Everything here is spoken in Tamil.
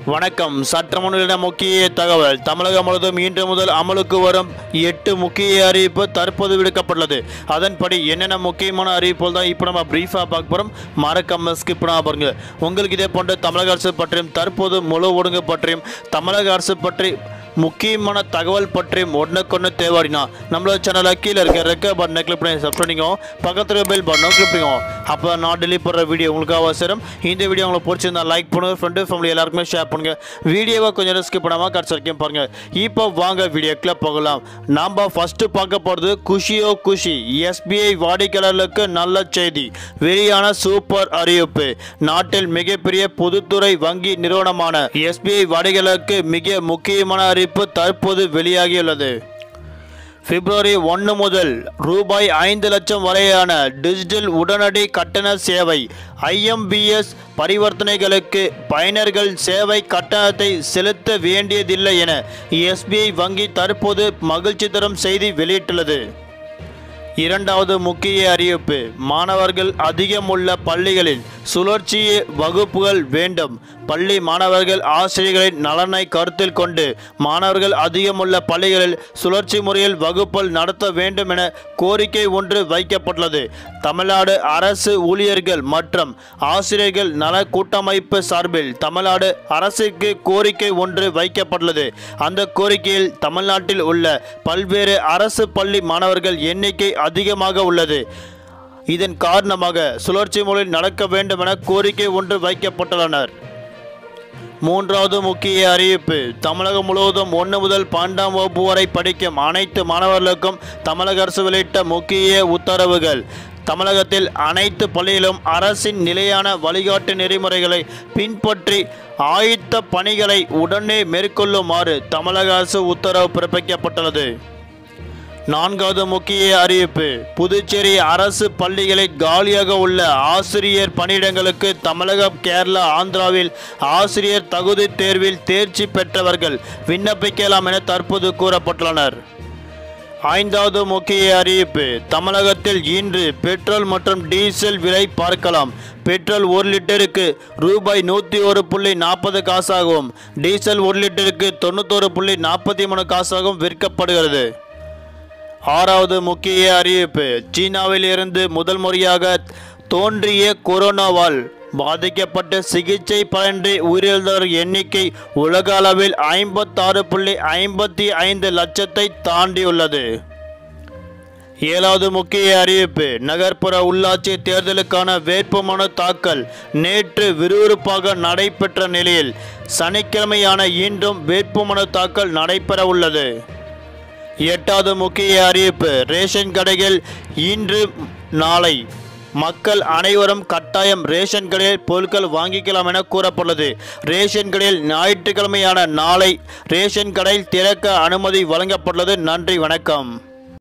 வணக்கம் சட்டமன்ற முக்கிய தகவல் தமிழகம் முழுவதும் இன்று முதல் அமலுக்கு வரும் எட்டு முக்கிய அறிவிப்பு தற்போது விடுக்கப்பட்டுள்ளது அதன்படி என்னென்ன முக்கியமான அறிவிப்புகள் தான் இப்போ நம்ம பிரீஃபாக பார்க்க போகிறோம் மறக்காம ஸ்கிப் பண்ணாம பாருங்க உங்களுக்கு இதே போன்ற தமிழக அரசு பற்றியும் தற்போது முழு ஒடுங்கு பற்றியும் தமிழக அரசு பற்றி முக்கியமான தகவல் பற்றியும் ஒன்றுக்கொன்று தேவாடினா நம்மளோட சேனலை கீழே இருக்க ரெக்க பட்டனை கிளிக் பண்ணி சப்ஸ்கிரைப் பண்ணிக்கோ பக்கத்தில் பெல் பட்டனை கிளிக் பண்ணிக்கோ அப்போ நான் டெலிட் பண்ணுற வீடியோ உங்களுக்கு அவசரம் இந்த வீடியோ உங்களுக்கு பிடிச்சிருந்தா லைக் பண்ணுங்க ஃப்ரெண்டு ஃபேமிலி எல்லாருக்குமே ஷேர் பண்ணுங்க வீடியோவை கொஞ்சம் ஸ்கிப் பண்ணாமல் கடைசி வரைக்கும் பாருங்க இப்போ வாங்க வீடியோக்குள்ள போகலாம் நாம் ஃபர்ஸ்ட் பார்க்க போகிறது குஷியோ குஷி எஸ்பிஐ வாடிக்கையாளர்களுக்கு நல்ல செய்தி வெளியான சூப்பர் அறிவிப்பு நாட்டில் மிகப்பெரிய பொதுத்துறை வங்கி நிறுவனமான எஸ்பிஐ வாடிக்கையாளருக்கு மிக முக்கியமான அறிவிப்பு தற்போது வெளியாகியுள்ளது பிப்ரவரி ஒன்று முதல் ரூபாய் ஐந்து லட்சம் வரையான டிஜிட்டல் உடனடி கட்டண சேவை ஐஎம்பிஎஸ் பரிவர்த்தனைகளுக்கு பயனர்கள் சேவை கட்டணத்தை செலுத்த வேண்டியதில்லை என எஸ்பிஐ வங்கி தற்போது மகிழ்ச்சி தரும் செய்தி வெளியிட்டுள்ளது இரண்டாவது முக்கிய அறிவிப்பு மாணவர்கள் அதிகமுள்ள பள்ளிகளில் சுழற்சி வகுப்புகள் வேண்டும் பள்ளி மாணவர்கள் ஆசிரியர்களின் நலனை கருத்தில் கொண்டு மாணவர்கள் அதிகமுள்ள பள்ளிகளில் சுழற்சி முறையில் வகுப்புகள் நடத்த வேண்டும் என கோரிக்கை ஒன்று வைக்கப்பட்டுள்ளது தமிழ்நாடு அரசு ஊழியர்கள் மற்றும் ஆசிரியர்கள் நல கூட்டமைப்பு சார்பில் தமிழ்நாடு அரசுக்கு கோரிக்கை ஒன்று வைக்கப்பட்டுள்ளது அந்த கோரிக்கையில் தமிழ்நாட்டில் உள்ள பல்வேறு அரசு பள்ளி மாணவர்கள் எண்ணிக்கை அதிகமாக உள்ளது இதன் காரணமாக சுழற்சி முறையில் நடக்க வேண்டும் என கோரிக்கை ஒன்று வைக்கப்பட்டுள்ளனர் மூன்றாவது முக்கிய அறிவிப்பு தமிழகம் முழுவதும் ஒன்று முதல் பன்னெண்டாம் வகுப்பு வரை படிக்கும் அனைத்து மாணவர்களுக்கும் தமிழக அரசு வெளியிட்ட முக்கிய உத்தரவுகள் தமிழகத்தில் அனைத்து பள்ளிகளிலும் அரசின் நிலையான வழிகாட்டு நெறிமுறைகளை பின்பற்றி ஆயத்த பணிகளை உடனே மேற்கொள்ளுமாறு தமிழக அரசு உத்தரவு பிறப்பிக்கப்பட்டுள்ளது நான்காவது முக்கிய அறிவிப்பு புதுச்சேரி அரசு பள்ளிகளில் காலியாக உள்ள ஆசிரியர் பணியிடங்களுக்கு தமிழகம் கேரளா ஆந்திராவில் ஆசிரியர் தகுதி தேர்வில் தேர்ச்சி பெற்றவர்கள் விண்ணப்பிக்கலாம் என தற்போது கூறப்பட்டுள்ளனர் ஐந்தாவது முக்கிய அறிவிப்பு தமிழகத்தில் இன்று பெட்ரோல் மற்றும் டீசல் விலை பார்க்கலாம் பெட்ரோல் ஒரு லிட்டருக்கு ரூபாய் நூற்றி ஒரு புள்ளி நாற்பது காசாகவும் டீசல் ஒரு லிட்டருக்கு தொண்ணூத்தொரு புள்ளி நாற்பத்தி மூணு காசாகவும் விற்கப்படுகிறது ஆறாவது முக்கிய அறிவிப்பு சீனாவில் இருந்து முதல் முறையாக தோன்றிய கொரோனாவால் பாதிக்கப்பட்ட சிகிச்சை பலன்றி உயிரிழந்தவர் எண்ணிக்கை உலக அளவில் ஐம்பத்தாறு புள்ளி ஐம்பத்தி ஐந்து லட்சத்தை தாண்டியுள்ளது ஏழாவது முக்கிய அறிவிப்பு நகர்ப்புற உள்ளாட்சி தேர்தலுக்கான வேட்புமனு தாக்கல் நேற்று விறுவிறுப்பாக நடைபெற்ற நிலையில் சனிக்கிழமையான இன்றும் வேட்புமனு தாக்கல் நடைபெற உள்ளது எட்டாவது முக்கிய அறிவிப்பு ரேஷன் கடைகள் இன்று நாளை மக்கள் அனைவரும் கட்டாயம் ரேஷன் கடையில் பொருட்கள் வாங்கிக்கலாம் என கூறப்பட்டுள்ளது ரேஷன் கடையில் ஞாயிற்றுக்கிழமையான நாளை ரேஷன் கடையில் திறக்க அனுமதி வழங்கப்பட்டுள்ளது நன்றி வணக்கம்